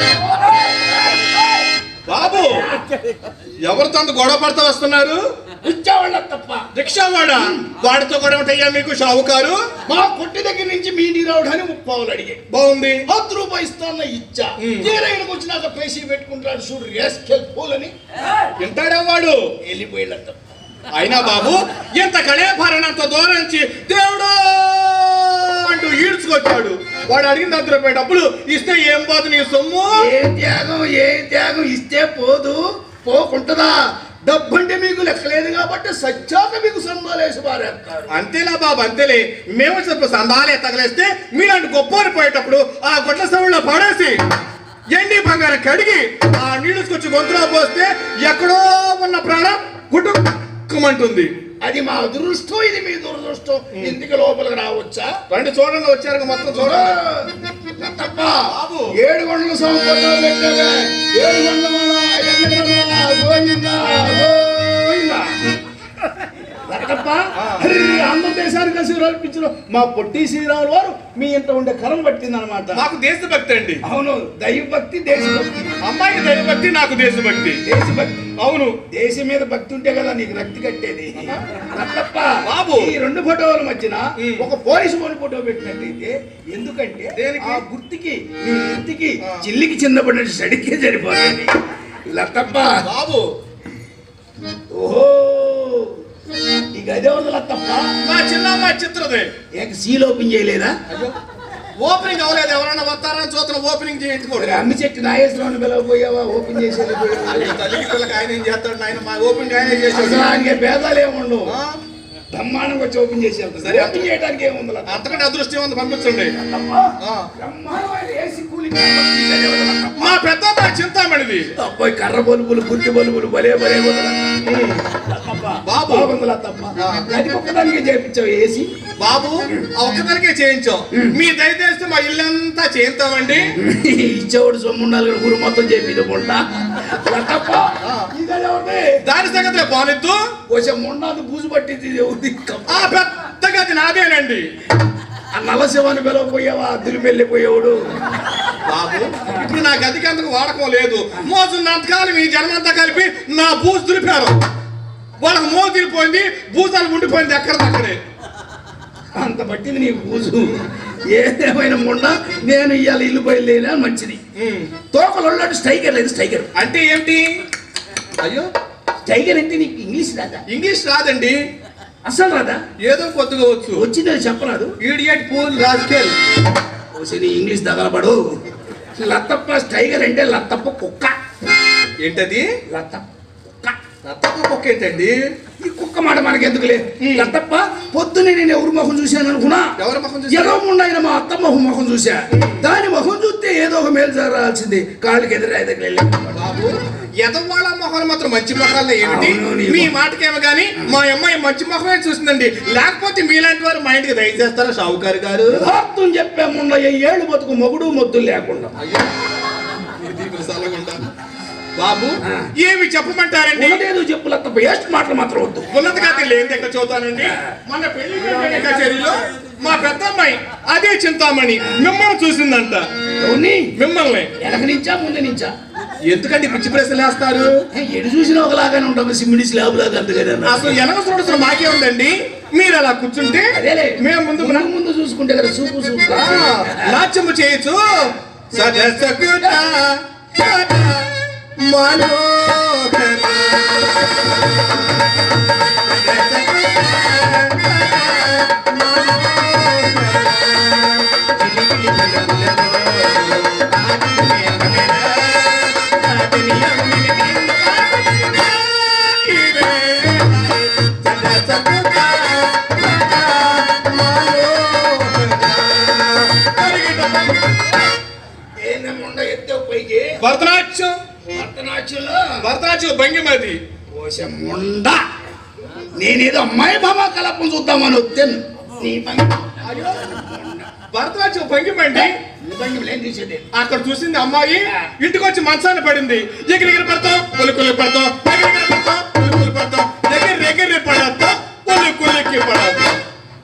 బాబు ఎవరితో అంత గొడవ పడతా వస్తున్నారు ఇచ్చేవాళ్ళ తప్ప రిక్షా వాడా వాడితో గొడవ ఉంటాయా మీకు షావుకారు మా కొట్టి దగ్గర నుంచి మీ నీరావడానికి ముప్పావులు అడిగాడు బాగుంది పది రూపాయలు ఇస్తాన్న ఇచ్చా ఉమ్. తీరా ఇక్కడికి వచ్చినాక పేసి పెట్టుకుంటాడు చూడు రేస్కెల్ పూలని వింటాడా వాడు వెళ్ళిపోయాళ్ళ తప్ప అయినా బాబు ఇంత కళేభరణంత దూరం నుంచి దేవుడు అంటూ ఈడ్చుకొచ్చాడు వాడు అడిగిన దగ్గర రూపాయి డబ్బులు ఇస్తే ఏం పోదు నీ సొమ్ము ఏ త్యాగం ఏ త్యాగం ఇస్తే పోదు పోకుంటదా డబ్బు అంటే మీకు లెక్కలేదు కాబట్టి సచ్చాక మీకు సందాలేసి పారేస్తారు అంతేలా బాబు అంతేలే మేము చెప్పు సందాలే తగలేస్తే మీలాంటి గొప్పని పోయేటప్పుడు ఆ గొడ్ల సవుల్లో పడేసి ఎండి బంగారం కడిగి ఆ నీళ్ళు వచ్చి గొంతులో పోస్తే ఎక్కడో ఉన్న ప్రాణం గుట్టుకుమంటుంది అది మా అదృష్టం ఇది మీ దురదృష్టం ఇంటికి లోపలికి రావచ్చా రండి చూడండి వచ్చారు మొత్తం చూడండి తప్ప బాబు. ఏడు గంటల సంపద పెట్టావే ఏడు గంటల గోవిందా గోవిందా తప్ప ఆంధ్రదేశానికి కలిసి రల్పించిన మా పొట్టి శ్రీరాములు వారు మీ ఇంట ఉండే కరం పట్టింది అనమాట మాకు దేశభక్తి అండి అవును దైవభక్తి దేశభక్తి అమ్మాయికి దైవభక్తి నాకు దేశభక్తి దేశభక్తి అవును దేశం మీద భక్తి ఉంటే కదా నీకు రక్తి కట్టేది తప్ప బాబు. ఈ రెండు ఫోటోల మధ్యన ఉమ్. ఒక పోలీసు వాడి ఫోటో పెట్టినట్టయితే ఎందుకంటే దేనికి? ఆ గుర్తుకి నీ గుర్తుకి ఆ. చిల్లికి చిన్నపడినట్టు సడికే సరిపోతుంది లత్తప్ప బాబు ఓహో ఈ గదే ఉంది లత్తప్ప మా చిన్న అమ్మాయి చిత్రదే ఏక సీల్ ఓపెన్ చేయలేదా అయ్యో ఓపెనింగ్ అవ్వలేదు ఎవరైనా వస్తారని చూస్తున్న ఓపెనింగ్ చేయించుకోడు మరి అమ్మి చెట్టు నాగేశ్వరరావుని పిలవపోయావా ఓపెన్ చేసి వెళ్ళిపోయావా? అయ్యో, తల్లికి పిల్లకి ఆయన ఏం చేస్తాడు ఆయన మా ఓపెనింగ్ ఆయన చేశాడు అసలు ఆయనకి భేదాలు ఏముండవు ఆ? బ్రహ్మాండంగా వచ్చి ఓపెన్ చేసి వెళ్తాడు. సరే. ఓపెన్ చేయడానికి ఏముంది లత్తప్ప? అంతకంటే అదృష్టం ఉంది పంపించండి ఆ. బ్రహ్మాండమైన ఏసీ కూలింగ్ కాబట్టి ఈ గదే ఉంది లత్తప్ప. మా పెద్ద అమ్మాయి చింతామణిది అబ్బాయి కర్ర బలుపులు గుర్తి బలుపులు భలే భలే బాబు. బాగుందిలా తప్ప అది ఒక్కదానికే చేపించావు ఏసీ బాబు ఆ ఒక్కదానికే చేయించాం మీ దయచేస్తే మా ఇల్లంతా చేయిస్తామండి ఇచ్చేవాడు సొమ్ము ఉండాలి కదా, ఊరు మొత్తం చేపించకుండా తప్ప దాని సంగతి బానిద్దు కొంచెం మొండాది బూజు పట్టింది ఇది ఎవరిది? ఆ పెద్ద గది నాదేనండి ఆ నలశివాన్ని పిలవపోయావా దులిపెళ్ళిపోయేవాడు బాబు ఇప్పుడు నా గదికి అందుకు వాడకం లేదు మోసున్నంతకాలం ఈ జన్మంతా కలిపి నా బూజు దులిపారు వాళ్ళకి మో తిరిగిపోయింది భూతాలు ఉండిపోయింది ఎక్కడిదక్కడే అంత పట్టింది నీకు బూజు ఏదేమైనా మొండ నేను ఇవాళ ఇల్లు బయలుదేరినా మంచిది ఉమ్. తోకలు స్ట్రైకర్ లేదు స్ట్రైకర్ అంటే ఏంటి అయ్యో స్ట్రైకర్ అంటే నీకు ఇంగ్లీష్ రాదా ఇంగ్లీష్ రాదండి అసలు రాదా ఏదో కొద్దిగా వచ్చు వచ్చిందని చెప్పరాదు ఈడియట్ పూల్ రాజకీయాలు ఓసిని ఇంగ్లీష్ తగలబడు లత్తప్ప టైగర్ అంటే లత్తప్ప కుక్క ఏంటది లత్తప్ప కుక్క రత్తప్ప కుక్క ఏంటండి ఈ కుక్క మాట మనకి ఎందుకులే లత్తప్ప పొద్దునే నేను ఎవరి ముఖం చూశాను అనుకున్నా ఎవరి ముఖం చూశారు? ఎర్ర ముండైన మా అత్తమ్మ ముఖం చూసా దాని ముఖం చూస్తే ఏదో ఒక మేలు జరగాల్సింది కాళ్ళకి ఎదురు దగ్గర వెళ్ళి బాబు ఎదవాళ్ళ మొహాలు మాత్రం మంచి మొహాలే ఏమిటి అవును, నీ మీ మొహం. మాటకేమో గానీ మా అమ్మాయి మంచి మొహమే చూసిందండి లేకపోతే మీలాంటి వారు మా ఇంటికి దయచేస్తారా షావుకారు గారు యథార్థం చెప్పే ముండ ఏళ్ళు బతుకు మొగుడు మొద్దులు లేకుండా అయ్యో ఇది విశాలగుండా. బాబు ఆ. ఏమి చెప్పమంటారండి ఉన్నదేదో చెప్పు లత్తప్ప వేస్ట్ మాటలు మాత్రం వద్దు ఉన్నత కథ లేని ఎక్కడ చదువుతానండి మన పెళ్లి జరిగిన కచేరీలో మా పెద్ద అమ్మాయి అదే చింతామణి మిమ్మల్ని చూసిందంట ఎవరిని మిమ్మల్ని వెనక నుంచా ముందు నుంచా ఎందుకండి పిచ్చి ప్రశ్నలు వేస్తారు ఎడు చూసినా ఒకలాగానే ఉంటాం సిమ్మిడి స్లాబ్ లాగా అంత కదా అసలు వెనక చూడసిన మాకే ఉందండి మీరు అలా కూర్చుంటే అదేలే మేము ముందు ముందు ముందు చూసుకుంటే కదా చూపు చూపు ఆ, నాట్యము చేయొచ్చు సజసకుట మనోహర ఏందమ్ముండ ఎత్తావు పైకి భరతనాట్యం భరతనాట్యంలో భరతనాట్యం భంగిమది కోశం ముండ నేనేదో అమ్మాయి బాబా కలపం చూద్దామని వచ్చాను నీ భంగి భరతనాట్యం భంగిమండి నీ భంగి ఏం చూసేది అక్కడ చూసింది అమ్మాయి ఇంటికి వచ్చి మంచాన్ని పడింది ఎగిరి పడతాం పులి కులి పడతాం ఎగిరి పడతాం పులి కులి పడతాం ఎగిరి ఎగిరి పడతాం పులి కులికి పడతాం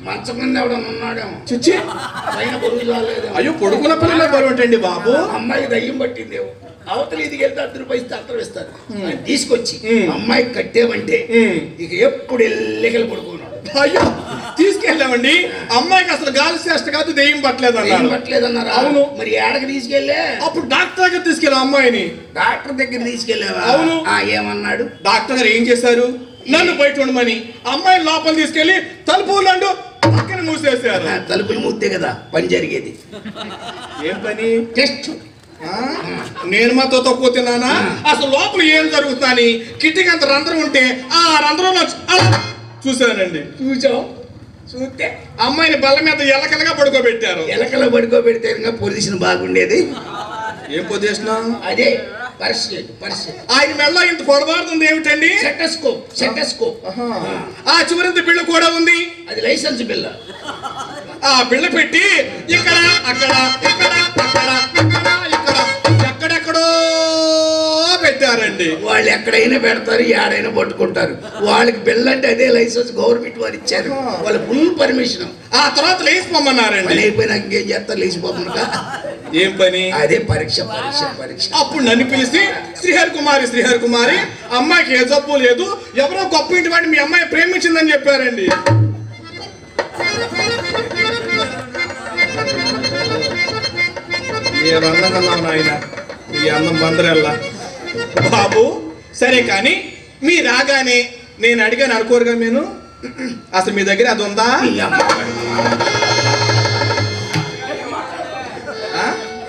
మంచం కింద ఎవడన్నా ఉన్నాడేమో చిచ్చి పైన బరువు చాలేదేమో అయ్యో పొడుకున్న పిల్లలే బరువుంటండి బాబు అమ్మాయికి దయ్యం పట్టిందేమో అవతల ఇది వెళ్తే అర్ధ రూపాయి ఇస్తే అర్థం ఇస్తారు అది తీసుకొచ్చి ఉమ్. అమ్మాయికి కట్టేవంటే ఉమ్. ఇక ఎప్పుడు ఎల్లెకలు పడుకున్నాడు అయ్యో తీసుకెళ్ళామండి అమ్మాయికి అసలు గాలి చేష్ట కాదు దెయ్యం పట్టలేదు దయ్యం అన్నారు పట్టలేదన్నారా అవును. మరి ఏడకి తీసుకెళ్ళే అప్పుడు డాక్టర్ దగ్గర తీసుకెళ్ళాం అమ్మాయిని డాక్టర్ దగ్గర తీసుకెళ్ళావా అవును. ఆ, ఏమన్నాడు డాక్టర్ గారు ఏం చేశారు నన్ను బయట ఉండమని అమ్మాయిని లోపల తీసుకెళ్లి తలుపు నండు పక్కన మూసేశారు ఆ, తలుపులు మూస్తే కదా పని జరిగేది ఏం పని టెస్ట్ ఆ? నేను మాతో తక్కువ తిన్నానా అసలు లోపల ఏం జరుగుతుందని కిటికీ అంత రంధ్రం ఉంటే ఆ రంధ్రంలో చ- అలా చూశానండి చూసావు చూస్తే అమ్మాయిని బల్ల మీద ఎలకలగా పడుకోబెట్టారు ఎలకల పడుకోబెడితే ఇంకా పొజిషన్ బాగుండేది ఏం పొజిషన్ అదే పరిస్థితి పరిస్థితి ఆయన మెల్ల ఇంత పొడబారుతుంది ఏమిటండి సెటస్కోప్ సెటస్కోప్ ఆ చివరింత బిళ్ళ కూడా ఉంది అది లైసెన్స్ బిల్ల ఆ బిళ్ళ పెట్టి ఇక్కడ అక్కడ ఇక్కడ అక్కడ ఇక్కడ ఇక్కడ ఎక్కడెక్కడో పెట్టారండి వాళ్ళు ఎక్కడైనా పెడతారు ఏడైనా పట్టుకుంటారు వాళ్ళకి బిల్ల అంటే అదే లైసెన్స్ గవర్నమెంట్ వారు ఇచ్చారు వాళ్ళ ఫుల్ పర్మిషన్ ఆ తర్వాత లేచిపోమన్నారండి పని అయిపోయినాక ఇంకేం చేస్తారు లేచిపోకుండా ఏం పని అదే పరీక్ష పరీక్ష పరీక్ష అప్పుడు నన్ను పిలిచి శ్రీహరి కుమారి శ్రీహరి కుమారి అమ్మాయికి ఏ జబ్బు లేదు ఎవరో గొప్ప ఇంటి వాడిని మీ అమ్మాయి ప్రేమించిందని చెప్పారండి ఏ రందగన్నావు నాయన ఈ అన్నం బందరెల్లా బాబు సరే కానీ మీ రాగానే నేను అడిగాను అనుకోరుగా నేను అసలు మీ దగ్గర అది ఉందా ఈ అమ్మ. ఆ?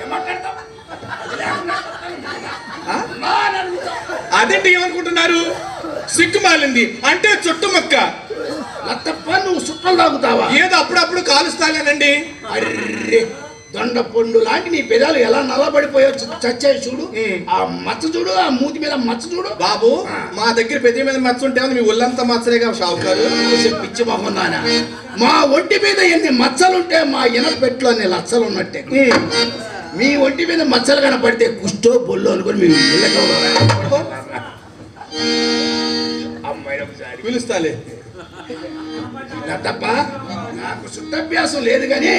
ఆ? అదేంటి ఏమనుకుంటున్నారు సిగ్గుమాలింది అంటే చుట్టుముక్క లత్తప్ప నువ్వు సుట్టలు తాగుతావా ఏదో అప్పుడప్పుడు కాలుస్తాలేనండి అర్రే దొండ పండు లాంటి నీ పెదాలు ఎలా నల్లబడిపోయో చచ్చాయి చూడు ఉమ్. ఆ మచ్చ చూడు ఆ మూతి మీద మచ్చ చూడు బాబు మా దగ్గర పెద్ద మీద మచ్చ ఉంటే మీ ఒళ్ళంతా మచ్చలేగా షావుకారు చూసి పిచ్చి మొహం నానా మా ఒంటి మీద ఎన్ని మచ్చలుంటే మా ఇనపెట్లో అన్ని లచ్చలు ఉన్నట్టే ఉమ్. మీ ఒంటి మీద మచ్చలు కనపడితే కుష్టో బొల్లు అనుకుని మీ ఇళ్ళకి అమ్మాయి ఒకసారి పిలుస్తాలే తప్ప నాకు సుట్టాభ్యాసం లేదు కానీ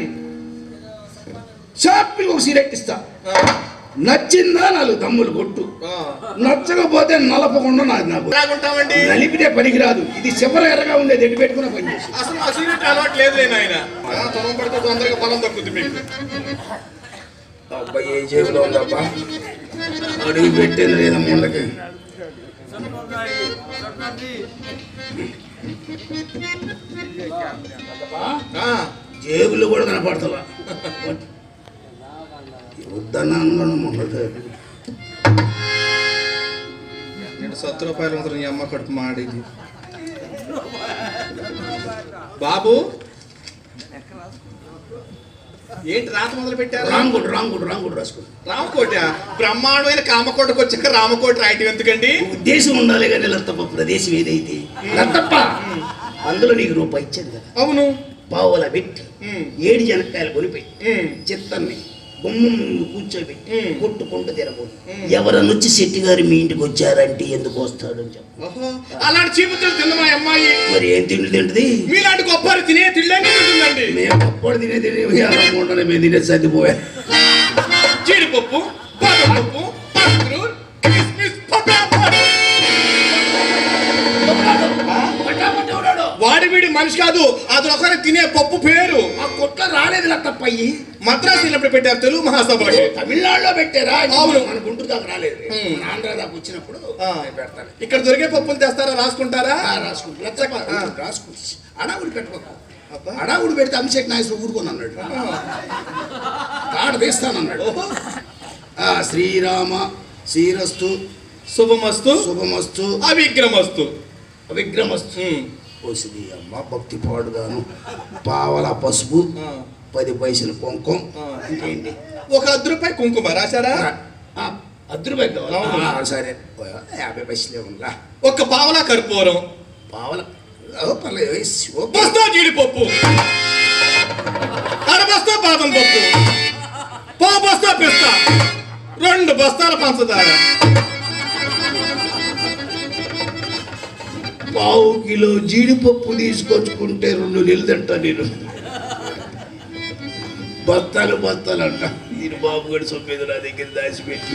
షాప్కి ఒక సిగరెట్ ఇస్తా ఆ, నచ్చిందా నాలుగు దమ్ములు కొట్టు ఆ. నచ్చకపోతే నలపకుండా నాది నాకు ఎలాగుంటామండి నలిపితే పనికిరాదు ఇది చివర ఎర్రగా ఉండేది ఎటు పెట్టుకున్న పని చేసి అసలు ఆ సీరియట్ అలవాటు లేదు నాయన తొలం పడితే తొందరగా బలం తగ్గుద్ది మీకు అబ్బాయి ఏ జేబులో ఉందబ్బా అడుగు పెట్టేది లేదా ముండకి ఆ, జేబులు కూడా కనపడతలా వద్దన్నా అన్నాను ముండకి నేను సత్తు రూపాయలు మాత్రం ఈ అమ్మ కడుపు మాడేది బాబు ఏంటి రాత మొదలు పెట్టారు రాంగుడు రాంగుడు రాంగుడు రాసుకో రామకోట బ్రహ్మాండమైన కామకోటకు వచ్చాక రామకోట రాయటం ఎందుకండి ఉద్దేశం ఉండాలి కానీ లత్తప్ప ప్రదేశం ఏదైతే లత్తప్ప అందులో నీకు రూపాయి ఇచ్చాడు కదా అవును పావుల పెట్టి ఉమ్, ఏడు జనక్కాయలు కొనిపెట్టి ఉమ్, చిత్తన్ని గుమ్మం ముందు కూర్చోబెట్టి ఉమ్. కొట్టుకుంటూ తినబోదు ఉమ్. ఎవరన్నా వచ్చి శెట్టి గారు మీ ఇంటికి వచ్చారంటే ఎందుకు వస్తాడని చెప్పు ఓహో అలాంటి చీపుతులు తిన్న మా అమ్మాయి మరి ఏం తిండి తింటది మీలాంటి గొప్ప తినే తిళ్ళని తింటుందండి మేము అప్పుడు తినే తినే ఉండని మేము తినే సర్దిపోయా జీడిపప్పు బాదం పప్పు పసుపు కిస్మిస్ పటాపట్. వాడి వీడి మనిషి కాదు అతను ఒకరి తినే పప్పు పేరు ఆ కొట్ల రాలేదు లత్తప్పయ్యి మద్రాసు వెళ్ళినప్పుడు పెట్టారు తెలుగు మహాసభలకి తమిళనాడులో పెట్టారా అవును. మన గుంటూరు దాకా రాలేదు ఉమ్. మన ఆంధ్ర దాకా వచ్చినప్పుడు ఆ. నేను పెడతాను ఇక్కడ దొరికే పప్పులు తెస్తారా రాసుకుంటారా ఆ, రాసుకుంటా లత్తప్ప ఆ. రాసుకుంటా అడావుడు పెట్టుకోకు అబ్బా. అడావుడు పెడితే అభిషేక్ నాయకుడు ఊరుకొని అన్నాడు కాడ తీస్తానన్నాడు ఓహో. ఆ, శ్రీరామ శ్రీరస్తు శుభమస్తు శుభమస్తు అవిగ్రమస్తు విగ్రమస్తు ఉమ్. ఓసిది అమ్మ భక్తి పాడుగాను పావల పసుపు ఆ. పది పైసలు కుంకం ఆ. ఇంకేంటి ఒక అర్ధ రూపాయి కుంకుమ రాశారా ఆ, అర్ధ రూపాయలు కావాలా? అవును. ఆ, సరే ఓ, యాభై పైసలే ఉందా ఒక పావలా కర్పూరం పావల ఓ, పర్లేదు ఏయ్, ఓకే. బస్తా జీడిపప్పు అర బస్తా బాదం పప్పు పో బస్తా పిస్తా రెండు బస్తాల పంచదార పావు కిలో జీడిపప్పు తీసుకొచ్చుకుంటే రెండు నెలలు తింటా నేను బత్తాలు బత్తాలు అంట నేను బాబు గడి సొమ్మేది నా దగ్గర దాచిపెట్టి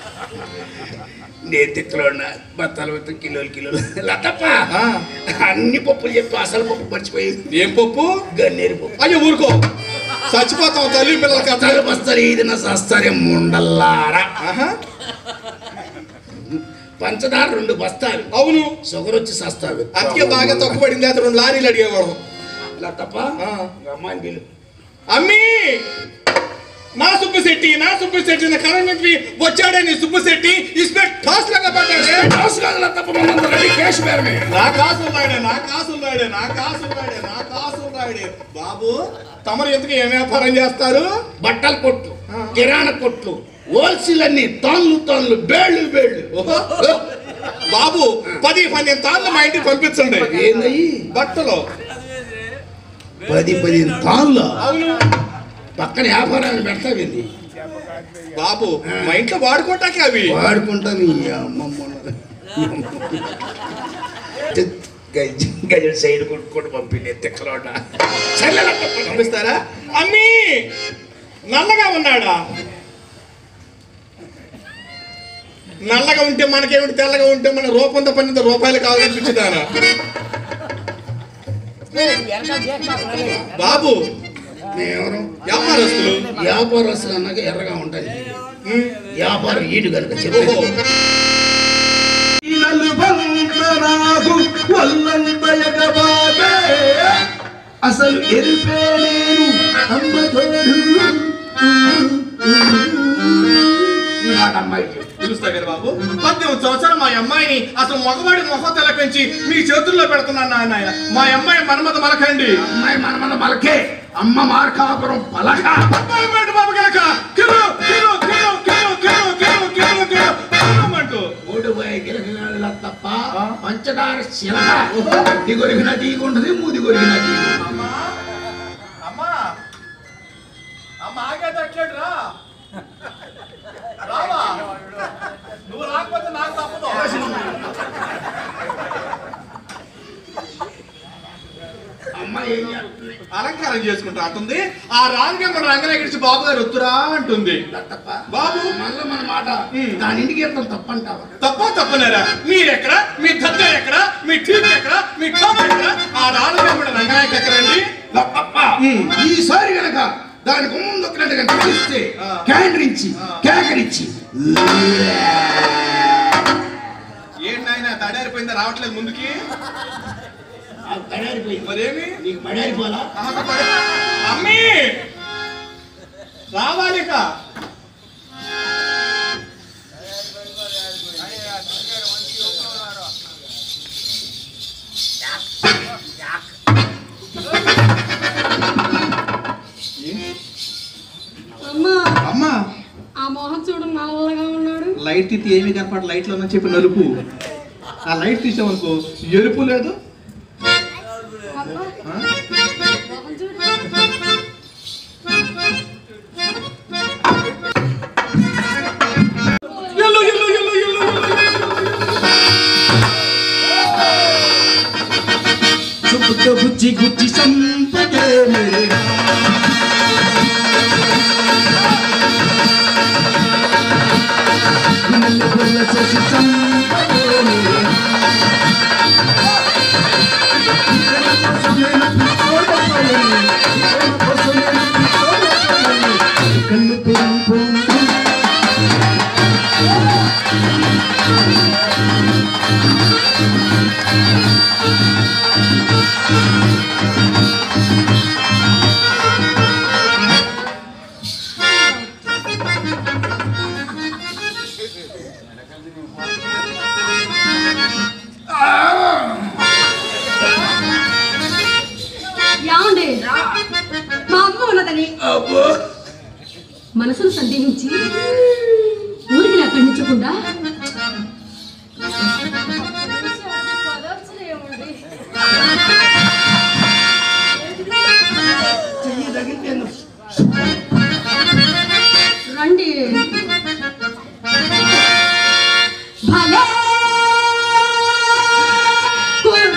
నేను తిక్కలో ఉన్న బత్తాలు బత్త కిలోలు కిలోలు లతప్ప ఆ. అన్ని పప్పులు చెప్పి అసలు పప్పు మర్చిపోయింది ఏం పప్పు గన్నేరు పప్పు అయ్యో ఊరుకో చచ్చిపోతాం తల్లి పిల్లలకి బత్తాలు బస్తాలు ఇది నా సస్తారే ముండల్లారా ఆహా పంచదార రెండు బస్తాలు అవును షుగర్ వచ్చి సస్తావి అందుకే బాగా తక్కువ పడింది అయితే రెండు లారీలు అడిగేవాడు లతప్ప ఆ. అమ్మాయిని పిలు అమ్మీ నా సుబ్బశెట్టి నా సుబ్బశెట్టి నా కరెంట్ నుంచి వచ్చాడే నీ సుబ్బశెట్టి ఇస్పెట్ టాస్ లాగా పడ్డాడే దోశ కాదు లతప్ప మనందరం రెడీ క్యాష్ బేరమే నా కాసు ఉన్నాడే నా కాసు ఉన్నాడే నా కాసు ఉన్నాడే నా కాసు ఉన్నాడే బాబు తమరు ఎందుకు ఏం వ్యాపారం చేస్తారు బట్టల కొట్లు కిరాణా కొట్లు హోల్సేల్ అన్ని తాన్లు తాన్లు బేళ్ళు బేళ్ళు ఓహో. బాబు పది పన్నెండు తాళ్ళు మా ఇంటికి పంపించండి ఏందయ్యి బట్టలు పది పది తాన్లు అవును పక్కన వ్యాపారాన్ని పెడతావింది బాబు మా ఇంట్లో వాడుకోటాకే అవి వాడుకుంటాను ఈ అమ్మమ్మ గజ సైడ్ కొట్టుకొని పంపిండే తిక్కలోట సర్లే లతప్ప. పంపిస్తారా అమ్మీ నల్లగా ఉన్నాడా నల్లగా ఉంటే మనకేమిటి తెల్లగా ఉంటే మన రూపంతో పన్నెండు రూపాయలు కావాలనిపించుదానా బాబు ఎవరు వ్యాపారస్తులు వ్యాపారస్తులు అన్నాక ఎర్రగా ఉంటుంది ఉమ్, వ్యాపారం ఈడు కనుక ఓహో చెప్పేది అసలు ఎరిపే నేను అమ్మతోడు ఈ మాట అమ్మాయికి చెప్పు. పిలుస్తా కదా బాబు పద్దెనిమిది సంవత్సరాలు మా అమ్మాయిని అసలు మగవాడి మొహం తెల పెంచి మీ చేతుల్లో పెడుతున్నాను నాయన మా అమ్మాయి మన్మత మలకండి అమ్మాయి మన మన మలకే అమ్మ మార్కాపురం పలక బాబు బాబు కనుక కిలో కిలో కిలో కిలో కిలో కిలో కిలో కిలో కిలోమంటూ ఓడి పోయే గిలగిలాళ్ళ తప్ప పంచదార శిలక అడ్డి కొరిగిన తీగుంటది మూది కొరిగిన తీగుంటది అమ్మా అమ్మా అమ్మ ఆగేటట్లేడు రా రావా నువ్వు రాకపోతే నాకు తప్పదు అమ్మ ఏం చేస్తుంది అలంకారం చేసుకుంటా అంటుంది ఆ రాంగే మన రంగనగిరిచి బాబు గారు వద్దురా అంటుంది తప్ప బాబు మళ్ళీ మన మాట ఉమ్. దాని ఇంటికి వెళ్తాం తప్పంటావా తప్ప తప్పనేరా మీరెక్కడ మీ దద్ద ఎక్కడ మీ టీవీ ఎక్కడ మీ టాప్ ఎక్కడ ఆ రాంగే మన రంగనాయకి ఎక్కడండి తప్ప ఉమ్. ఈసారి గనక దానికి ముందు ఒకటి తెలిస్తే ఆ. క్యాండ్రించి కేకరించి ఏంటి నాయన తడారిపోయిందా రావట్లేదు ముందుకి తయారిపోయింది మరేమి నీకు పడారిపోలా ఆహా, తప్ప- అమ్మీ రావాలిక అమ్మా అమ్మా ఆ మొహం చూడు నల్లగా ఉన్నాడు లైట్ తీసి ఏమీ కనపడ లైట్లో అని చెప్పి నలుపు ఆ లైట్ తీసామనుకో ఎరుపు లేదు అబ్బా, ఆ? మొహం చూడు ఎల్లు, ఎల్లు, ఎల్లు, ఎల్లు, ఎల్లు, చెప్పుతో గుచ్చి గుచ్చి సంపదే మేరా గుండెల గుల్ల చేసి సంపదే మేరా ప్రేమ కోసం నేను పిచ్చోడపోయాను. ప్రేమ కోసం నేను పిచ్చోడపోయాను. కన్ను పెరిగిపోను యాండి మా అమ్మ ఉన్నదని అబ్బో మనసును సందేహించి ఊరికి నా ఖండించకుండా చెయ్యి తగిలితేను రండి భలే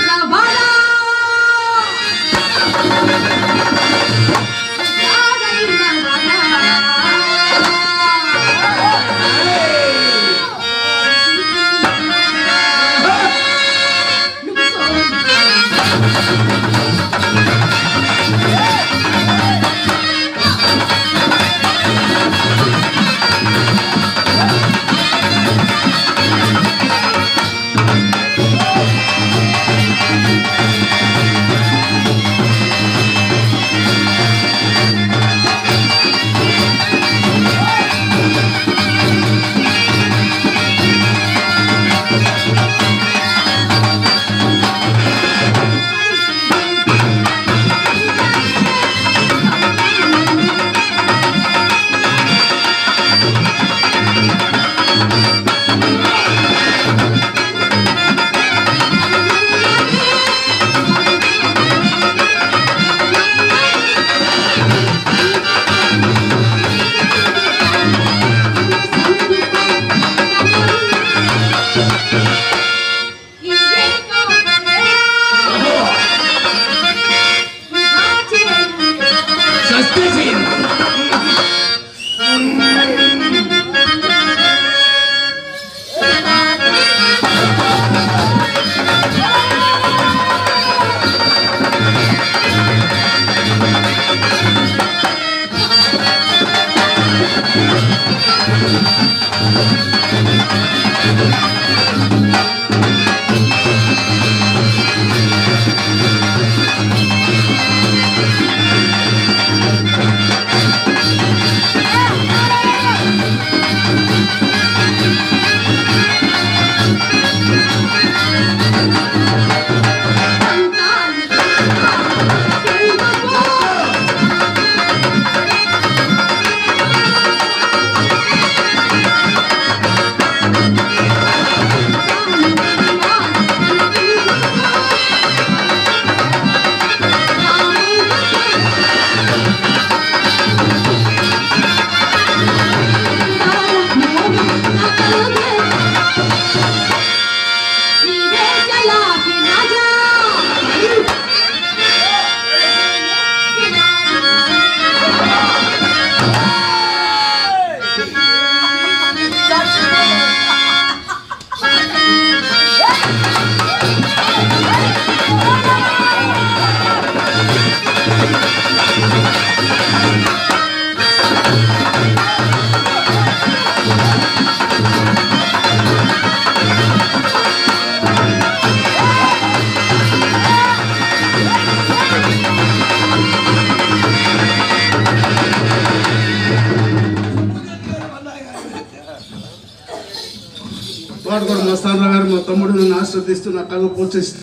తోటకూర మస్తానరావు గారు మా తమ్ముడు నన్ను ఆశ్రదిస్తూ నా కళ్ళు పోషిస్తూ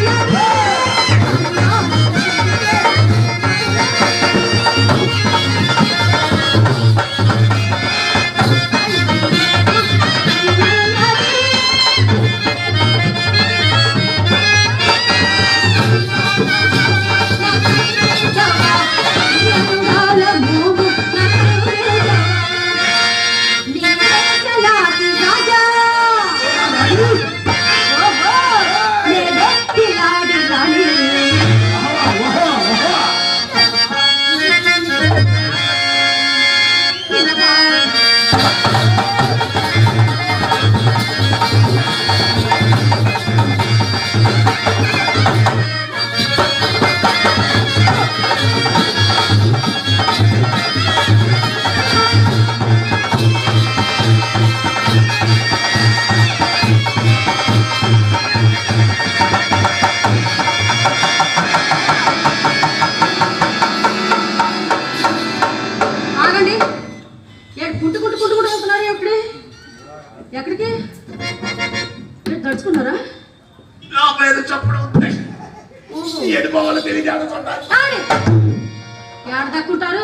ఆగండి ఏ పుట్టు పుట్టు పుట్టు పుట్టు వెళ్తున్నారు ఎక్కడి ఎక్కడికి ఏ, తడుచుకున్నారా లోపల ఏదో చప్పుడు ఉంది ఓహో ఎటు పోవాలో తెలియదు ఆడుతున్నారు ఆగండి. ఏడ దక్కుంటారు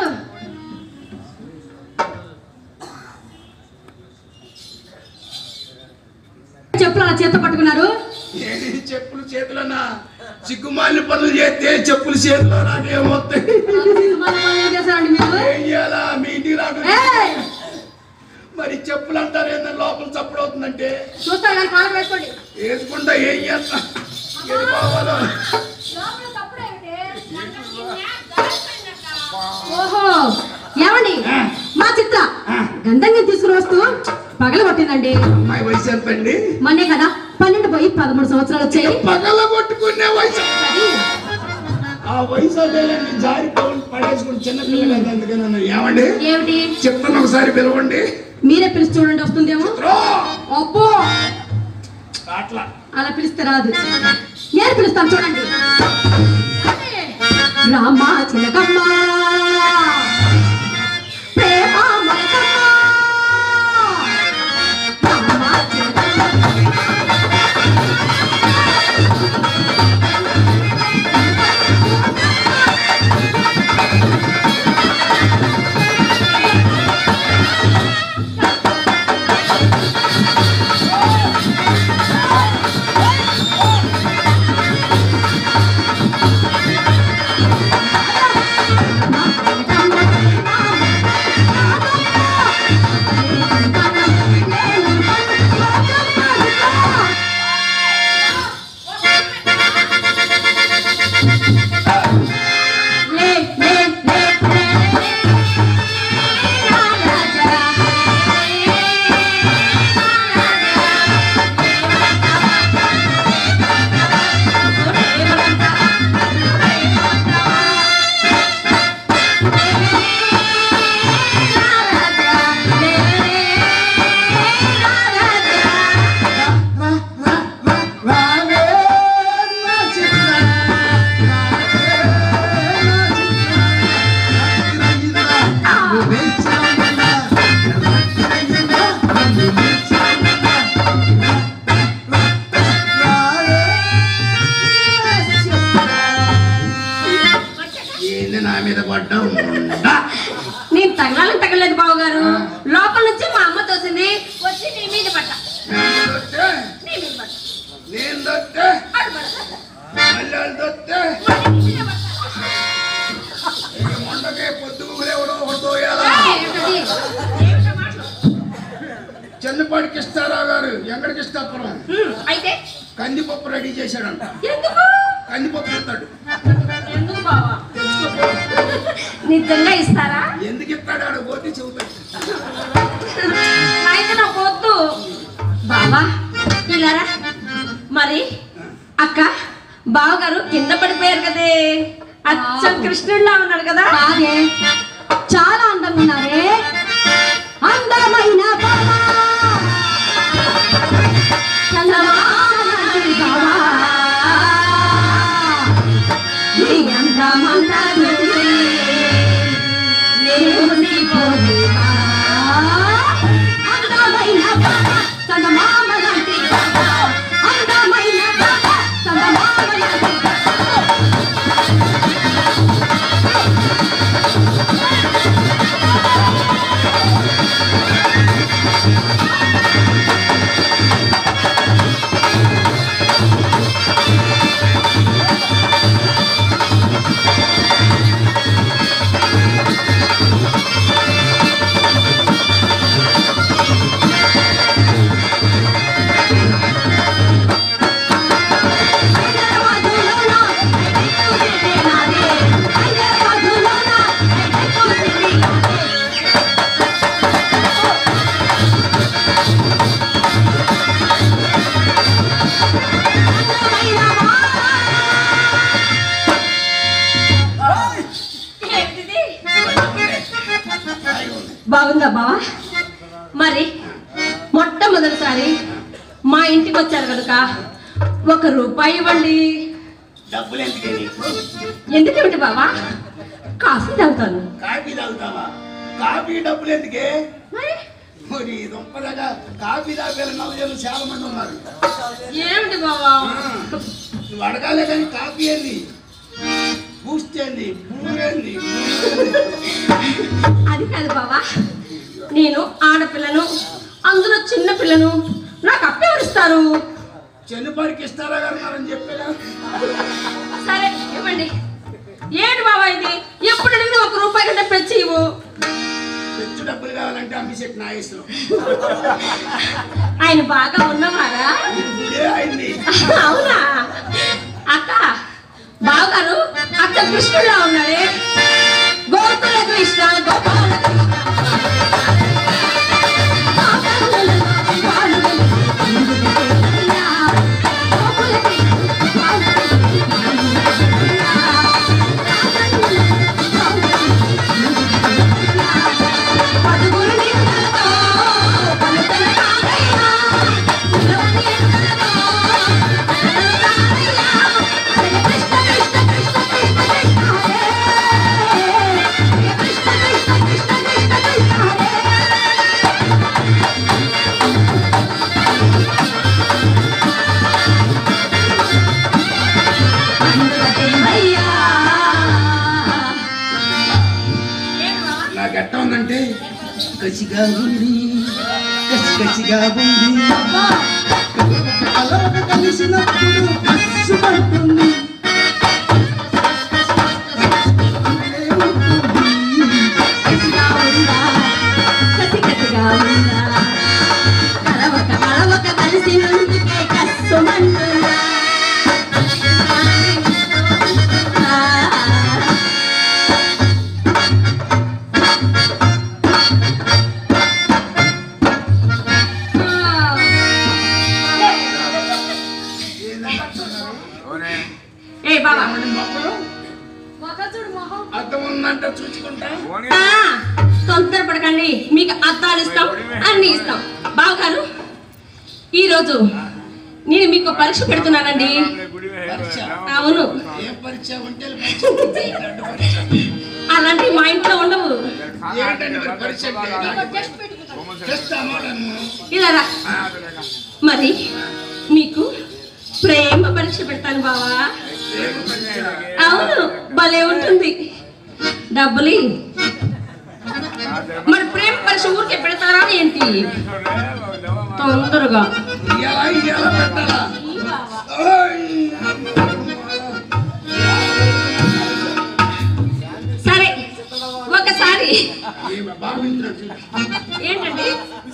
చెప్పులు అలా చేత పట్టుకున్నారు ఏంటి చెప్పులు చేతులన్నా సిగ్గుమాలిన పనులు చేస్తే చెప్పులు చేతిలో నాకేమొస్తాయి సినిమాల పనులు ఏం చేశారండి మీరు ఏం చేయాలా మీ ఇంటికి రాక ఏయ్! మరి చెప్పులు అంటారు ఏంటంటే లోపల చప్పుడు అవుతుందంటే చూస్తారు కానీ కాలు వేసుకోండి వేసుకుంటా ఏం చేస్తా ఎటు పోవాలో ఓహో ఏమండి మా చిత్ర గంధంగా తీసుకుని వస్తూ పగల కొట్టిందండి అమ్మాయి వయసు ఎంత అండి మొన్నే కదా పన్నెండు పోయి పదమూడు సంవత్సరాలు వచ్చాయి పగల కొట్టుకునే వయసు ఆ వయసు అదేలేండి జారి పౌలు పడేసుకుని చిన్నపిల్లలు కదా అందుకని అన్నా. ఏమండి ఏమిటి చెప్తాను ఒకసారి పిలవండి మీరే పిలిచి చూడండి వస్తుందేమో రో! అబ్బో అట్లా అలా పిలిస్తే రాదు నేను పిలుస్తాను చూడండి రామా చిలకమ్మ ప్రేమ మొలకమ్మ రామా చిలకమ్మ ఏంది నా మీద పడ్డావు నేను తగలాలని తగలేదు బావగారు లోపల నుంచి మా అమ్మ తోసింది వచ్చి నీ మీద పడ్డా నేను దొత్తే నీ మీద పడ్డా నేను దొత్తే అడు పడ్డా. మళ్ళీ వాళ్ళు దొత్తే మళ్ళీ నీ మీద పడ్డా. ఇక మొండకే పొద్దుగులు ఎవడో ఒకటి తోయాలా ఏయ్, ఏంటది? ఏమిటా మాటలు? చెన్నపాటి కిష్టారావు గారు ఎక్కడికి ఇష్టాపురం హ్మ్, అయితే కందిపప్పు రెడీ చేశాడంట ఎందుకు కందిపప్పు ఇస్తాడు ఎందుకు బావా నిజంగా ఇస్తారా ఎందుకు ఇస్తాడు ఆడ పోతే చెబుతాడు అయితే నాకు వద్దు బావా ఇలారా మరి అక్క బావగారు కింద పడిపోయారు కదే అచ్చం కృష్ణుడిలా ఉన్నాడు కదా కాదే చాలా అందంగా ఉన్నారే అందమైన బావ. చందమామలాంటి బావ. నీ అందమంతా చూసి నేను మురిసిపోయేవా. అందమైన బావ, చందమామలాంటి బాగుందా బావా మరి మొట్టమొదటిసారి మా ఇంటికి వచ్చారు కనుక ఒక రూపాయి ఇవ్వండి డబ్బులు ఎందుకే నీకు ఎందుకేమిటి బావా కాఫీ తాగుతాను కాఫీ తాగుతావా కాఫీ డబ్బులు ఎందుకే మరి మరి దొంపదగా కాఫీ తాగే నవ్వులు చాలా మంది ఉన్నారు ఏమిటి బావా ఆ, నువ్వు అడగాలే కానీ కాఫీ ఏంది బూస్ట్ ఏంది బూరేంది అది కాదు బావా నేను ఆడపిల్లను అందులో చిన్న పిల్లను నాకు అప్పెవరిస్తారు చెన్నుపాడికి ఇస్తారా గారు అని చెప్పేలా సరే ఇవ్వండి ఏంటి బావా ఇది ఎప్పుడు అడిగినా ఒక రూపాయి కంటే పెంచి ఇవ్వు పెచ్చు డబ్బులు కావాలంటే అమ్మిసెట్ నా ఇష్టం ఆయన బాగా ఉన్నవారా ఇదే అయింది అవునా అక్క బావగారు అక్క కృష్ణుడిలా ఉన్నాడే గోకుల కృష్ణ గోపాల కృష్ణ పదుగురు నిందలతో పలుకల కాదయ్యా నిలవని ఎందలతో నడనల కాదయ్యా కృష్ణ కృష్ణ కృష్ణ కృష్ణ కృష్ణ హరే కృష్ణ కృష్ణ కృష్ణ కృష్ణ కృష్ణ హరే అందులకే అయ్యా నాకు ఎట్ట ఉందంటే కసిగా ఉంది కసి కసిగా ఉంది కలవక కలిసినప్పుడు కసుమంటుంది కసిగా ఉందా కసి కసిగా ఉందా కలవక కలవక కలిసినందుకే కస్సుమంటుందా ఆ, ఏ బాబా అర్థం ఉందంట చూసుకుంటా ఆ, తొందరపడకండి మీకు అద్దాలు ఇస్తాం అన్ని ఇస్తాం బావగారు ఈరోజు నేను మీకు పరీక్ష పెడుతున్నానండి పరీక్ష అవును ఏ పరీక్ష ఒంటెల పరీక్ష బ్లడ్ పరీక్ష అలాంటివి మా ఇంట్లో ఉండవు ఏంటంటే మరి పరీక్ష అంటే టెస్ట్ అమ్మడము ఇలా రా. మరి మీకు ప్రేమ పరీక్ష పెడతాను బావా అవును భలే ఉంటుంది డబ్బులి మరి ప్రేమ పరీక్ష ఊరికే పెడతారా ఏంటి తొందరగా ఇయ్యాలా ఇయ్యాలా పెట్టాలా ఓయ్. సరే ఒకసారి ఈ బాబు ఇంట్లో చూడు. ఏంటండి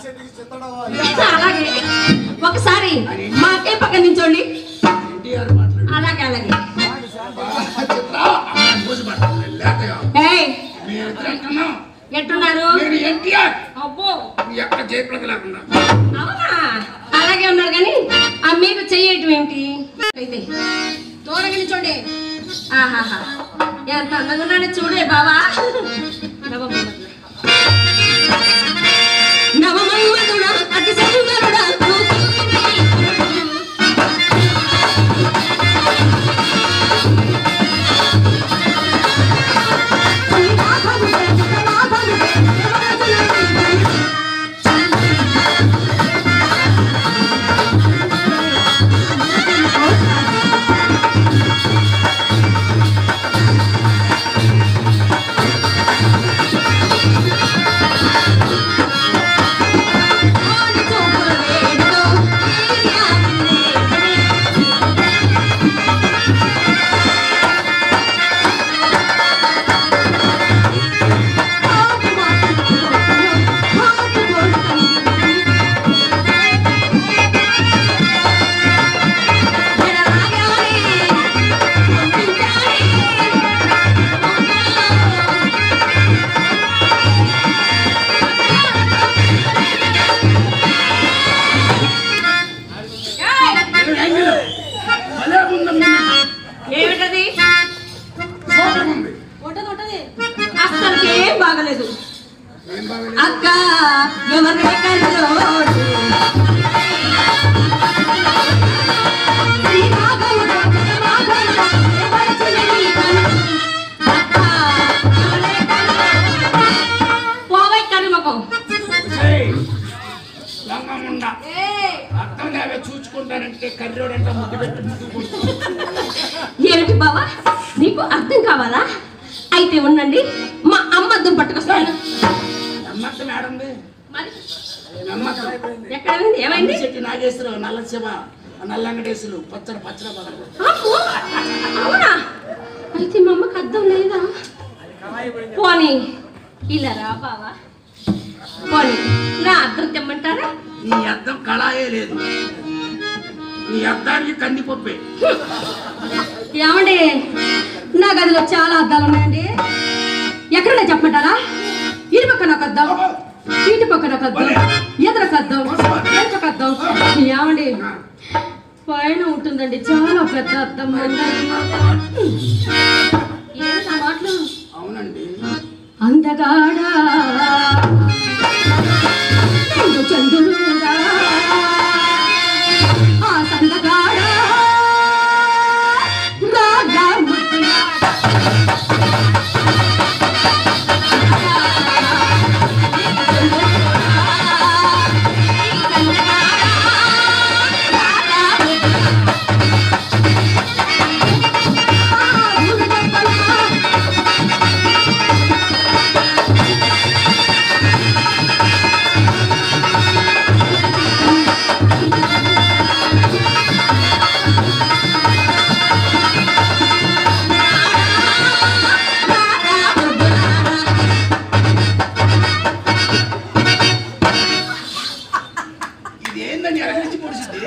అలాగే ఒకసారి మాకే పక్క నించోండి ఎన్టీఆర్ మాట్లాడు అలాగే అలాగే చిత్ర అమ్మాయి పూజ పడుతుంది లేతగా ఏయ్ మీరు ఇద్దరు అంటున్నాం ఎట్టున్నారు నేను ఎన్టీఆర్ అబ్బో మీ అక్క జయప్రద లేకుండా అవునా అలాగే ఉన్నారు కానీ ఆ మీరు చెయ్యటం ఏమిటి అయితే దూరంగా నిల్చోండి ఆహాహా ఎంత అందంగా ఉన్నాడో చూడే బావా నవమన్మధుడా అతి సుందరుడా ఆ అక్క ఎవరి కల్లోడు శ్రీ రాఘవుడు, రాఘవుడు, ఎవరిచిన నీ కన్ను? అక్క ఎవరి కల్లోడు? పోవై కనుమకం ఒసేయ్, లంగముండ అర్థం కావే చూచుకుంటానంటే కర్రోడంటే ముద్దు పెట్టి ముద్దు కొడుతుంది. ఏమిటి బావా నీకు అర్థం కావాలా అయితే ఉండండి మా అమ్మ అద్దం పట్టుకొస్తాను నమ్మకం మేడంది మరి నమ్మకం ఎక్కడ ఉంది ఏమైంది శెట్టి నాగేశ్వరరావు నల్ల శివ నల్ల వెంకటేశ్వరులు పచ్చడి పచ్చడి పదం అమ్మో! అవునా అయితే మా అమ్మకి అర్థం లేదా పోనీ ఇలా రా బావా పోనీ నా అర్థం తెమ్మంటారా నీ అద్దం కళాయే లేదు నీ అద్దానికి కందిపప్పే ఏమండి నా గదిలో చాలా అద్దాలు ఉన్నాయండి ఎక్కడన్నా చెప్పమంటారా ఇటు పక్కన ఒక అద్దం ఇటు పక్కన ఒక అద్దం ఎదురు ఒక అద్దం వెనక ఒక అద్దం ఏమండి పైన ఉంటుందండి చాలా పెద్ద అద్దం ఏంటా మాటలు అవునండి అందగాడా నిన్ను చంద్రుడా ఆ సందగాడా రాగా ముద్దుగా ఇది ఏందని ఎరగలించి పొడిచింది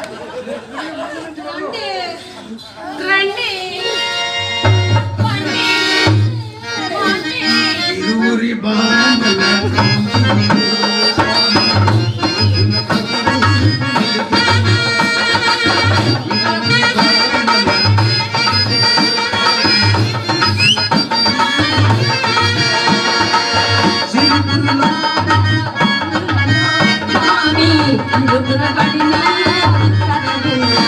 రండి ఇరువురి బామల స్వామి ఇరుకున పడిన కదలినా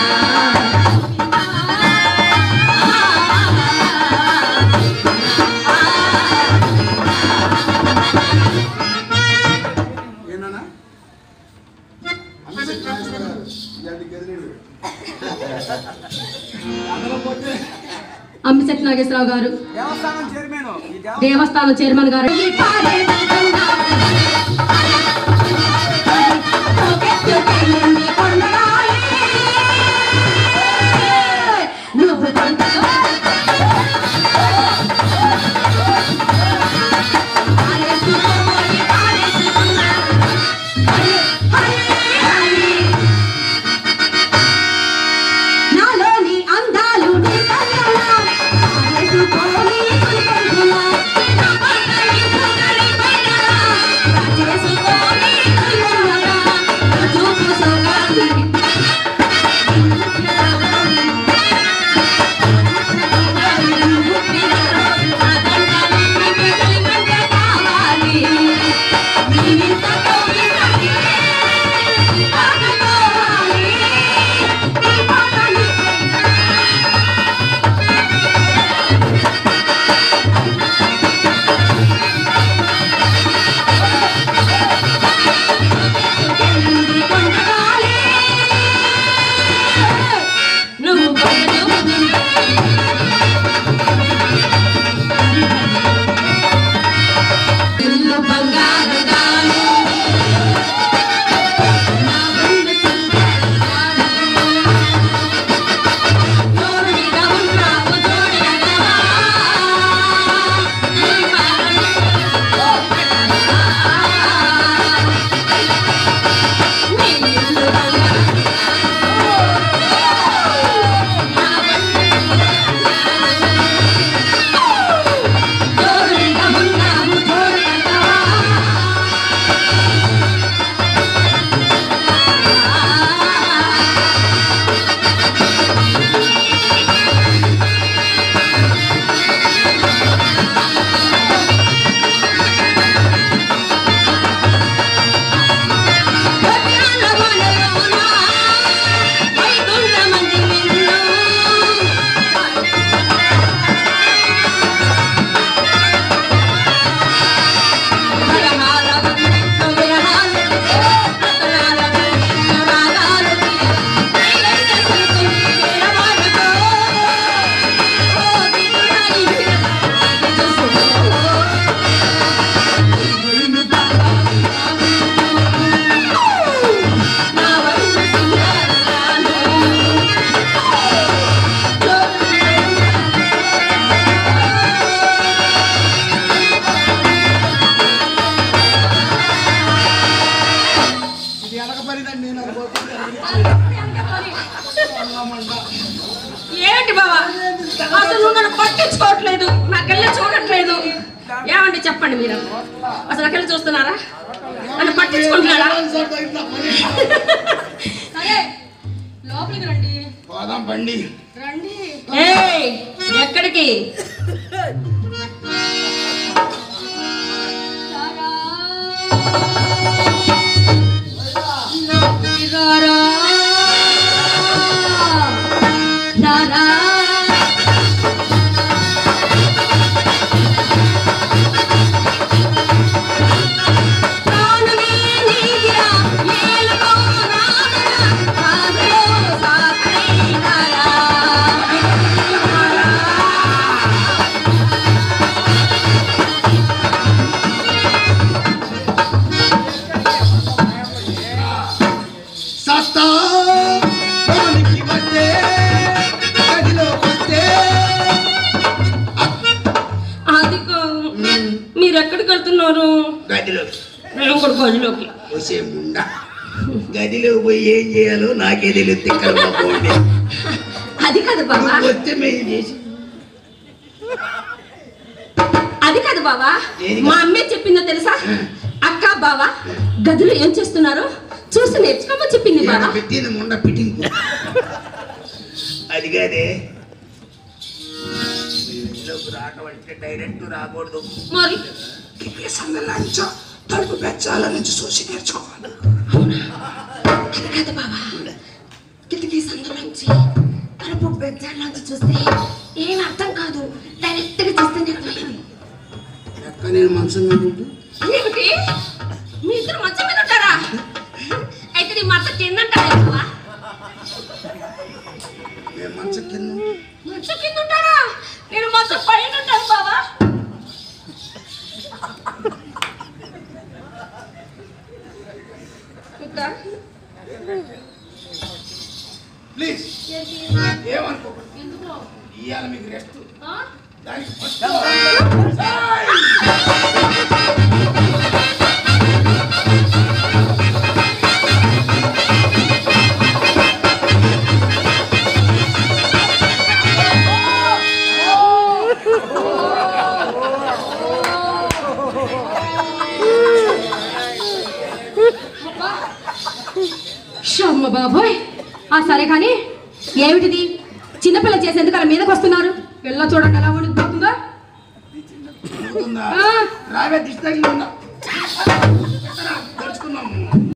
ఏనా అంబిశెట్టి నాగేశ్వరరావు గారు దేవస్థానం చైర్మన్ ఈ దేవ దేవస్థానం చైర్మన్ గారు నువ్వు కొంతలో నాలోని అందాలు నీ కళ్ళలో ఆరేసుకోని కులికంగులా. నా పక్కని పొగలి పైన పనిదండి నేను అనుకోకుండా ఏంటి బావా అసలు నువ్వు నన్ను పట్టించుకోవట్లేదు నాకెళ్ళి చూడట్లేదు ఏమండి చెప్పండి మీరు అసలు నాకెళ్ళి చూస్తున్నారా నన్ను పట్టించుకుంటున్నారా సరే లోపలికి రండి పోదాం బండి రండి ఏయ్ ఎక్కడికి రారా రారా ప్రాణమే నీదిరా ఏలుకో నాడరా కాదులో సాకరే రారా సత్తా పనికి వస్తే గదిలో వస్తే అదిగో మీరు ఎక్కడికి వెళ్తున్నారు గదిలో నేను కూడా గదిలోకి వచ్చే ముండ గదిలో పోయి ఏం చేయాలో నాకే తెలియదు తిక్కలు పోండి అది కాదు బాబా నువ్వు వస్తే మేము చేసి అది కాదు బావా ఏది మా అమ్మే చెప్పిందో తెలుసా అక్క బావా గదిలో ఏం చేస్తున్నారు చూసి నేర్చుకోమని చెప్పింది ఈయన బావా పెట్టింది ముండ ఫిట్టింగ్ అది కాదే ఇంట్లోకి రావటం అంటే డైరెక్ట్ రాకూడదు మరి కిప్పేసంగా లంచం తలుపు పెచ్చాల నుంచి చూసి నేర్చుకోవాలి అది కాదు బావా కిటికీ సందులోంచి తలుపు బెజ్జాల్లోంచి చూస్తే ఏం అర్థం కాదు డైరెక్ట్ గా చూస్తే నేర్చుకోలేదు ఎక్క నేను మంచం మీద ఉంటూ ఏమిటి మీ ఇద్దరు మంచం మీద ఉంటారా అయితే నీ మచ్చ కింద ఉంటారా బావా నేను మంచం కింద మంచం కింద ఉంటారా నేను మంచం పైన ఉంటాను బావా ఉంటా ప్లీజ్ ఏమనుకోకండి ఇవాళ మీకు రెస్ట్ దానికి ఫస్ట్ షమ్మ బాబోయ్ ఆ సరే కానీ ఏమిటిది చిన్నపిల్ల చేసేందుకు అలా మీదకి వస్తున్నారు పిల్ల చూడండి ఎలా ఉండిపోతుందో అవుతుందా ఆ. రావే దిష్టి తగిలి ఉన్నా